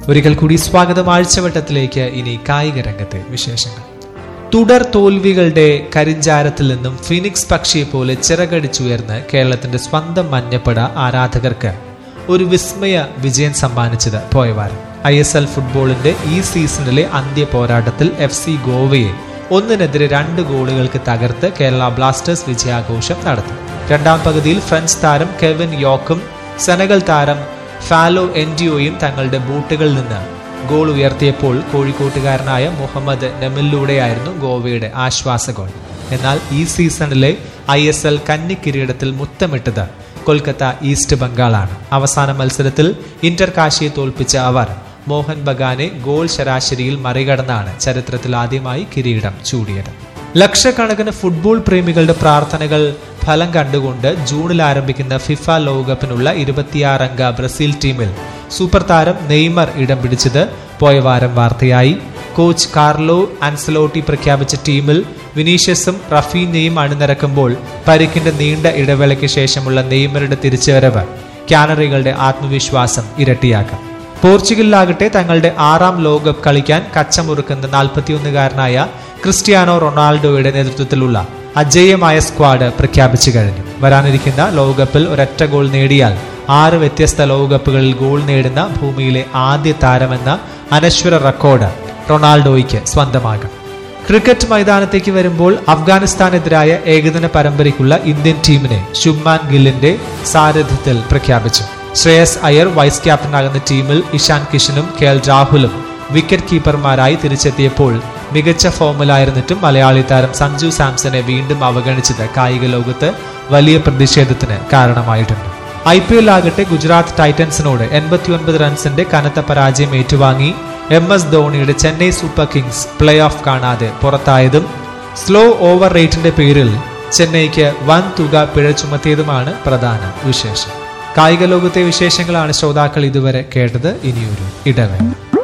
ഒരിക്കൽ കൂടി സ്വാഗതം ആഴ്ചവട്ടത്തിലേക്ക് ഇനി കായിക രംഗത്തെ വിശേഷങ്ങൾ തുടർ തോൽവികളുടെ കരിഞ്ചാരത്തിൽ നിന്നും ഫിനിക്സ് പക്ഷിയെ പോലെ ചിറകടിച്ചുയർന്ന് കേരളത്തിന്റെ സ്വന്തം മഞ്ഞപ്പട ആരാധകർക്ക് ഒരു വിസ്മയ വിജയം സമ്മാനിച്ചത് പോയവാരം ഐ എസ് എൽ ഫുട്ബോളിന്റെ ഈ സീസണിലെ അന്ത്യ പോരാട്ടത്തിൽ എഫ് സി ഗോവയെ ഒന്നിനെതിരെ രണ്ട് ഗോളുകൾക്ക് തകർത്ത് കേരള ബ്ലാസ്റ്റേഴ്സ് വിജയാഘോഷം നടത്തി രണ്ടാം പകുതിയിൽ ഫ്രഞ്ച് താരം കെവിൻ യോക്കും സെനഗൽ താരം ഫാലോ എൻഡിയോയും തങ്ങളുടെ ബൂട്ടുകളിൽ നിന്ന് ഗോൾ ഉയർത്തിയപ്പോൾ കോഴിക്കോട്ടുകാരനായ മുഹമ്മദ് നെമിലൂടെയായിരുന്നു ഗോവയുടെ ആശ്വാസ ഗോൾ എന്നാൽ ഈ സീസണിലെ ഐ എസ് എൽ കന്നി കിരീടത്തിൽ മുത്തമിട്ടത് കൊൽക്കത്ത ഈസ്റ്റ് ബംഗാളാണ് അവസാന മത്സരത്തിൽ ഇന്റർ കാശിയെ തോൽപ്പിച്ച അവർ മോഹൻ ബഗാനെ ഗോൾ ശരാശരിയിൽ മറികടന്നാണ് ചരിത്രത്തിൽ ആദ്യമായി കിരീടം ചൂടിയത് ലക്ഷക്കണക്കിന് ഫുട്ബോൾ പ്രേമികളുടെ പ്രാർത്ഥനകൾ ഫലം കണ്ടുകൊണ്ട് ജൂണിൽ ആരംഭിക്കുന്ന ഫിഫ ലോകകപ്പിനുള്ള ഇരുപത്തിയാറംഗ ബ്രസീൽ ടീമിൽ സൂപ്പർ താരം നെയ്മർ ഇടം പിടിച്ചത് പോയ വാരം വാർത്തയായി കോച്ച് കാർലോ ആൻസലോട്ടി പ്രഖ്യാപിച്ച ടീമിൽ വിനീഷ്യസും റഫീനയും അണിനിരക്കുമ്പോൾ പരിക്കിന്റെ നീണ്ട ഇടവേളയ്ക്ക് ശേഷമുള്ള നെയ്മറുടെ തിരിച്ചുവരവ് കാനറികളുടെ ആത്മവിശ്വാസം ഇരട്ടിയാക്കാം പോർച്ചുഗലിലാകട്ടെ തങ്ങളുടെ ആറാം ലോകകപ്പ് കളിക്കാൻ കച്ചമുറുക്കുന്ന നാൽപ്പത്തിയൊന്നുകാരനായ ക്രിസ്ത്യാനോ റൊണാൾഡോയുടെ നേതൃത്വത്തിലുള്ള അജേയമായ സ്ക്വാഡ് പ്രഖ്യാപിച്ചു കഴിഞ്ഞു വരാനിരിക്കുന്ന ലോകകപ്പിൽ ഒരൊറ്റ ഗോൾ നേടിയാൽ ആറ് വ്യത്യസ്ത ലോകകപ്പുകളിൽ ഗോൾ നേടുന്ന ഭൂമിയിലെ ആദ്യ താരമെന്ന അനശ്വര റെക്കോർഡ് റൊണാൾഡോയ്ക്ക് സ്വന്തമാകും ക്രിക്കറ്റ് മൈതാനത്തേക്ക് വരുമ്പോൾ അഫ്ഗാനിസ്ഥാനെതിരായ ഏകദിന പരമ്പരയ്ക്കുള്ള ഇന്ത്യൻ ടീമിനെ ശുഭ്മാൻ ഗില്ലിന്റെ സാരഥ്യത്തിൽ പ്രഖ്യാപിച്ചു ശ്രേയസ് അയ്യർ വൈസ് ക്യാപ്റ്റനാകുന്ന ടീമിൽ ഇഷാൻ കിഷനും കെ എൽ രാഹുലും വിക്കറ്റ് കീപ്പർമാരായി തിരിച്ചെത്തിയപ്പോൾ മികച്ച ഫോമിലായിരുന്നിട്ടും മലയാളി താരം സഞ്ജു സാംസനെ വീണ്ടും അവഗണിച്ചത് കായിക ലോകത്ത് വലിയ പ്രതിഷേധത്തിന് കാരണമായിട്ടുണ്ട് ഐ പി എൽ ആകട്ടെ ഗുജറാത്ത് ടൈറ്റൻസിനോട് എൺപത്തിയൊൻപത് റൺസിന്റെ കനത്ത പരാജയം ഏറ്റുവാങ്ങി എം എസ് ധോണിയുടെ Chennai super kings play off കാണാതെ പുറത്തായതും സ്ലോ ഓവർ റേറ്റിന്റെ പേരിൽ ചെന്നൈക്ക് വൻ തുക പിഴ ചുമത്തിയതുമാണ് പ്രധാന വിശേഷം കായിക ലോകത്തെ വിശേഷങ്ങളാണ് ശ്രോതാക്കൾ ഇതുവരെ കേട്ടത് ഇനിയൊരു ഇടവേള